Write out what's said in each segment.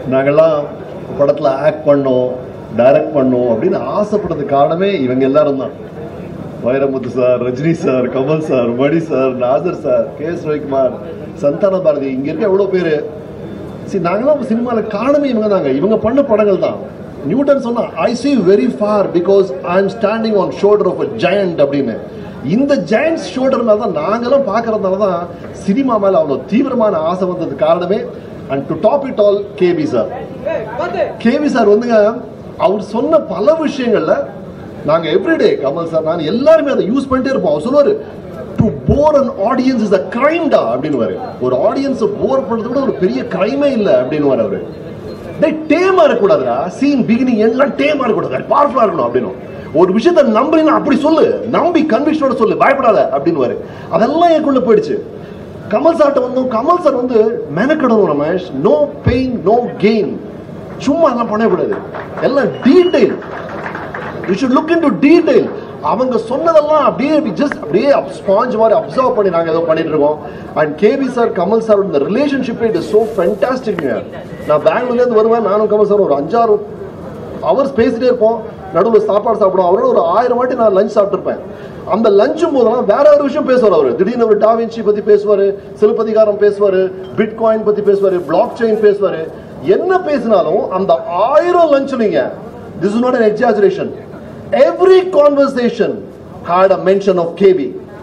நாங்கெல்லாம் படத்துல ஆக்ட் பண்ணோம் டைரக்ட் பண்ணோம் அப்படின்னு ஆசைப்பட்டதுக்கு காரணமே இவங்க எல்லாரும் தான் Vairamuthu sir Rajini sir Kamal sir Mani sir Nassar sir K S Ravikumar Santhana Bharathi இங்க இருக்க எவ்வளவு பேரு சரி நாங்களாம் சினிமாவில் காரணமே இவங்க தாங்க இவங்க பண்ண படங்கள் தான் நியூட்டன் சொன்னா I see very far because I am standing on shoulder of a giant அப்படின்னு இந்த ஜெயண்ட்ஸ் ஷோல்டர்னால தான் நாங்களும் பார்க்கறதுனால தான் சினிமா மேல அவ்வளோ தீவிரமான ஆசை வந்தது காரணமே and to top it all KB sir KV sir வந்துங்க அவர் சொன்ன பல விஷயங்கள்ல நாங்க எவ்ரிடே கமல் சார் நான் எல்லாருமே அதை யூஸ் பண்ணிட்டே இருப்போம் அவர் சொல்லுவாரு to bore an audience is a கிரைம்டா அப்படின்னு ஒரு ஆடியன்ஸை போர் பண்றது கூட ஒரு பெரிய கிரைமே இல்ல அப்படின்னு அவரு டேய் டேமா இருக்கக்கூடாதுடா சீன் பிகினிங் எல்லாம் டேமா இருக்கக்கூடாது பவர்ஃபுல்லா இருக்கணும் அப்படின்னு ஒரு விஷயத்த நம்புறீங்கன்னா அப்படி சொல்லு நம்பி கன்விக்ஷனோட சொல்லு பயப்படாத அப்படின்னு அதெல்லாம் எனக்குள்ள போயிடுச்சு கமல் சார்ட்ட வந்தோம் கமல் சார் வந்து மெனக்கடணும் Ramesh no pain no gain சும்மா எல்லாம் பண்ணக்கூடாது எல்லாம் detail you should look into detail அவங்க சொன்னதெல்லாம் அப்படியே ஜஸ்ட் அப்படியே ஸ்பாஞ்ச் மாதிரி அப்சர்வ் பண்ணி நாங்க ஏதோ பண்ணிட்டு இருக்கோம் and KB sir Kamal sir இந்த ரிலேஷன்ஷிப் இட் இஸ் சோ ஃபென்டாஸ்டிக்ங்க நான் பெங்களூர்ல இருந்து வருவேன் நானும் கமல் சார் ஒரு அஞ்சாறு ஹவர்ஸ் பேசிட்டே இருப்போம் நடுவில் சாப்பாடு சாப்பிடுவோம் அவரோட ஒரு ஆயிரம் வாட்டி நான் லஞ்ச் சாப்பிட்டுருப்பேன் அந்த லஞ்சும் போதெல்லாம் வேற ஒரு விஷயம் பேசுவார் அவர் திடீர்னு ஒரு டாவின்சி பத்தி பேசுவாரு சிலப்பதிகாரம் பேசுவாரு பிட் காயின் பத்தி பேசுவாரு பிளாக் செயின் பேசுவாரு என்ன பேசினாலும் அந்த ஆயிரம் லஞ்ச் நீங்க this is not an exaggeration every conversation had a mention of KB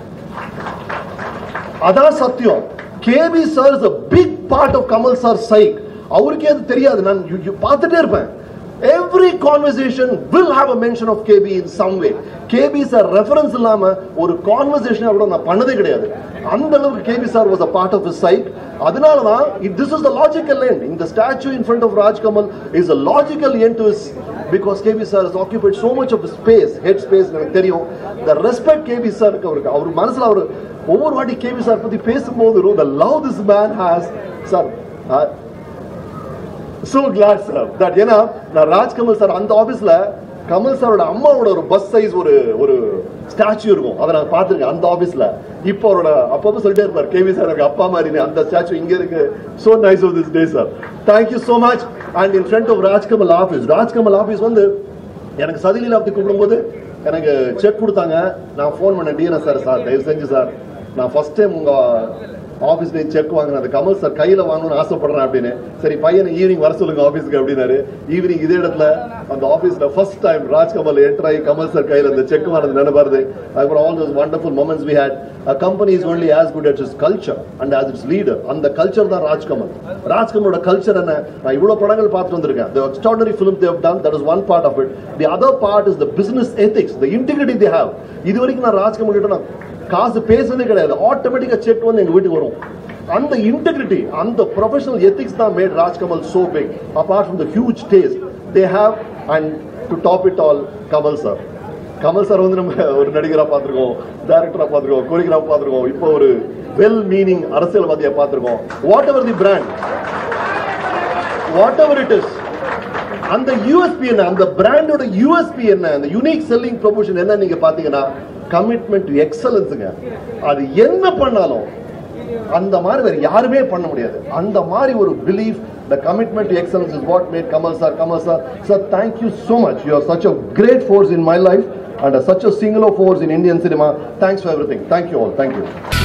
அதான் சத்தியம் KB sir is a big part of Kamal sir psyche அவருக்கே அது தெரியாது நான் you- you பார்த்துட்டே இருப்பேன் every conversation will have a mention of KB in some way KB sir reference இல்லாம ஒரு கான்வர்சேஷன் கூட நான் பண்ணதே கிடையாது அந்த அளவுக்கு KB sir was a part of psyche அதனால தான் this is the logical end இந்த statue in front of Rajkamal is a logical end to because KB sir is occupied so much of space head space எனக்கு தெரியும் த ரெஸ்பெக்ட் கேபி சாருக்கு அவருக்கு அவர் மனசுல அவர் ஒவ்வொரு வாட்டி கேபி சார் பத்தி பேசும்போது the love this man has sir so glad sir that ஏன்னா நான் ராஜ்கமல் சார் அந்த ஆபீஸ்ல கமல் சாரோட அம்மாவோட ஒரு பஸ் சைஸ் ஒரு ஒரு ஸ்டாச்சு இருக்கும் அதை நான் பார்த்திருக்கேன் அந்த ஆபீஸ்ல இப்போ அவரோட அப்பப்போ சொல்லிட்டே இருப்பார் கேவி சார் எனக்கு அப்பா மாதிரி அந்த ஸ்டாச்சு இங்க இருக்கு so nice of this day sir thank you so much and in front of Rajkamal office Rajkamal office வந்து எனக்கு சதிலீலா அப்படி கூப்பிடும்போது எனக்கு செக் கொடுத்தாங்க நான் ஃபோன் பண்ணேன் டிஎன்எஸ் சார் சார் தயவு செஞ்சு சார் நான் ஃபர்ஸ்ட் டைம் உங்க ஆபீஸ்ல செக் வாங்கினேன் அது கமல் சார் கையில வாங்கணும்னு ஆசைப்படுறேன் அப்படின்னு சரி பையனை ஈவினிங் வர சொல்லுங்க ஆபீஸ்க்கு அப்படின்னாரு ஈவினிங் இதே இடத்துல அந்த ஆபீஸ்ல ஃபர்ஸ்ட் டைம் ராஜ்கமல் என்டர் ஆகி கமல் சார் கையில இந்த செக் வாங்கினது நினைப்பாரு அதுக்கப்புறம் all those wonderful moments we had a company is only as good at is culture and as its leader அந்த கல்ச்சர் தான் ராஜ்கமல் ராஜ்கமலோட கல்ச்சர் என்ன நான் இவ்வளவு படங்கள் பார்த்துட்டு வந்திருக்கேன் the extraordinary film they have done that is one part of it the other part is the business ethics the integrity they have இது வரைக்கும் நான் ராஜ்கமல் கிட்ட நான் காசு பேசுனதே கிடையாது ஆட்டோமேட்டிக்கா செக் வந்து எங்க வீட்டுக்கு வரும் அந்த இன்டெகிரிட்டி அந்த ப்ரொஃபஷனல் எத்திக்ஸ் தான் made Rajkamal so big apart from the huge taste they have and to top it all Kamal sir Kamal sir வந்து நம்ம ஒரு நடிகரா பார்த்திருக்கோம் டைரக்டரா பார்த்திருக்கோம் கோரியோகிராஃப் பார்த்திருக்கோம் இப்போ ஒரு வெல் மீனிங் அரசியல்வாதியா பார்த்திருக்கோம் whatever the brand whatever it is அந்த யூஎஸ்பி என்ன அந்த பிராண்டோட யூஎஸ்பி என்ன அந்த யூனிக் செல்லிங் ப்ரொமோஷன் என்ன நீங்க பாத்தீங்கன்னா கமிட்மெண்ட் டு எக்ஸலன்ஸுங்க அது என்ன பண்ணாலும் அந்த மாதிரி வேற யாருமே பண்ண முடியாது அந்த மாதிரி ஒரு belief the commitment to excellence is what made Kamal sir Kamal sir sir thank you so much you are such a great force in my life and a, such a singular force in Indian cinema thanks for everything thank you all thank you